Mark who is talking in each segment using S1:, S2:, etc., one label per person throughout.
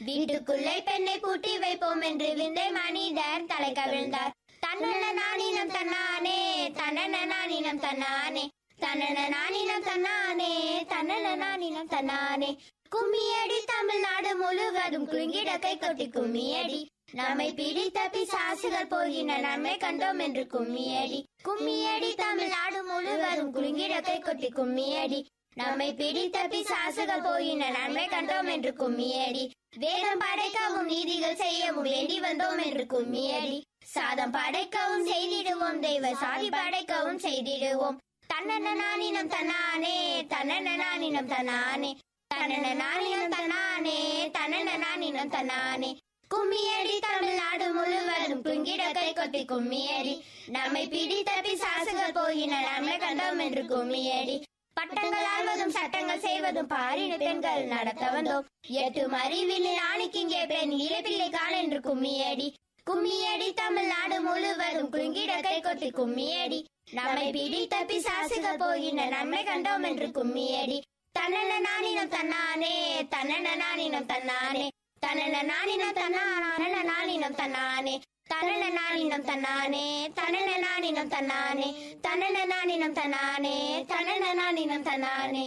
S1: வீட்டுக்குள்ளே பெண்ணை பூட்டி வைப்போம் என்று விந்தை மனிதர் தலை கவிழ்ந்தார் தன்னன நானினம் தன்னானே தன்னன நானினம் தன்னானே தன்னன நானினம் தன்னானே தன்னன நானினம் தன்னானே கும்மியடி தமிழ்நாடு முழுவதும் குலுங்கிட கை கொட்டி கும்மியடி நம்மை பிடித்த பிசாசுகள் போகின நன்மை கண்டோம் என்று கும்மியடி கும்மியடி தமிழ்நாடு முழுவதும் குலுங்கிட கை கொட்டி கும்மியடி நம்மை பிடித்த பிசாசுகள் போகின நன்மை கண்டோம் என்று கும்மியடி வேதம் படைக்கவும் நீதிகள் செய்யவும் வேண்டி வந்தோம் என்று கும்மியடி சாதம் படைக்கவும் செய்திடுவோம் தெய்வ சாதி படைக்கவும் செய்திடுவோம் தன்னன நானினம் தன்னானே தன்னன நானினம் தன்னானே தன்னன நானினம் தன்னானே தன்னன நானினம் தன்னானே கும்மியடி தமிழ்நாடு முழுவதும் குங்கிட கை கொட்டி கும்மியடி நம்மை பிடித்த பிசாசுகள் போகின நன்மை கண்டோம் என்று கும்மியடி பட்டங்கள் ஆழ்வதும் சட்டங்கள் செய்வதும் பாரின பெண்கள் நடத்த வந்தோம் எட்டு அறிவில் நாளைக்கிங்கே பெண் இழப்பில்லை கால் என்று கும்மியடி கும்மியடி தமிழ்நாடு முழுவதும் குலுங்கிட கை கொட்டி கும்மியடி நம்மை பிடித்த பிசாசுகள் போகின நன்மை கண்டோம் என்று கும்மியடி தன்னன நானினம் தன்னானே தன்னன நானினம் தன்னானே தன்னன நானினம் தன்னான நானினம் தன்னானே தன்னன நானினம் தன்னானே தன்னன நானினம் தன்னானே தன்னன நானினம் தன்னானே தன்னன நானினம் தன்னானே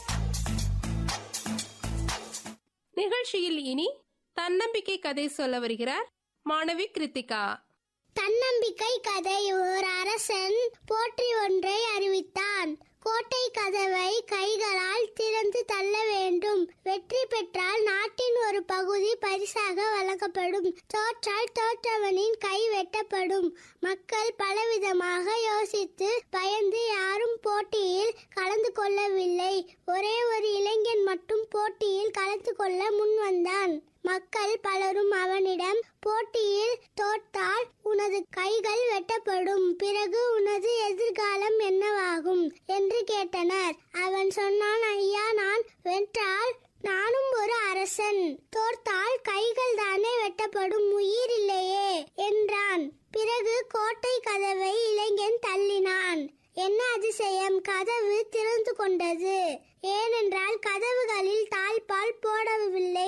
S2: நிகழ்ச்சியில் இனி தன்னம்பிக்கை கதை சொல்ல வருகிறார் மாணவி கிருத்திகா
S3: தன்னம்பிக்கை கதை ஓர் அரசன் போற்றி ஒன்றை அறிவித்தான் கோட்டை கதவை கைகளால் திறந்து தள்ள வேண்டும் வெற்றி பெற்றால் நாட்டின் ஒரு பகுதி பரிசாக வழங்கப்படும் தோற்றால் தோற்றவனின் கை வெட்டப்படும் மக்கள் பலவிதமாக யோசித்து பயந்து யாரும் போட்டியில் கலந்து கொள்ளவில்லை ஒரே ஒரு இளைஞன் மட்டும் போட்டியில் கலந்து கொள்ள முன் வந்தான் மக்கள் பலரும் அவனிடம் போட்டியில் தோற்றால் உனது கைகள் வெட்டப்படும் பிறகு உனது எதிர்காலம் என்னவாகும் என்று கேட்டனர் அவன் சொன்னான் ஐயா நான் வென்றால் நானும் ஒரு அரசன் தோற்றால் கைகள் தானே வெட்டப்படும் உயிர் இல்லையே என்றான் பிறகு கோட்டை கதவை இளைஞன் தள்ளினான் என்ன அதிசயம் கதவு திறந்து கொண்டது ஏனென்றால் கதவுகளில் தாழ்பால் போடவில்லை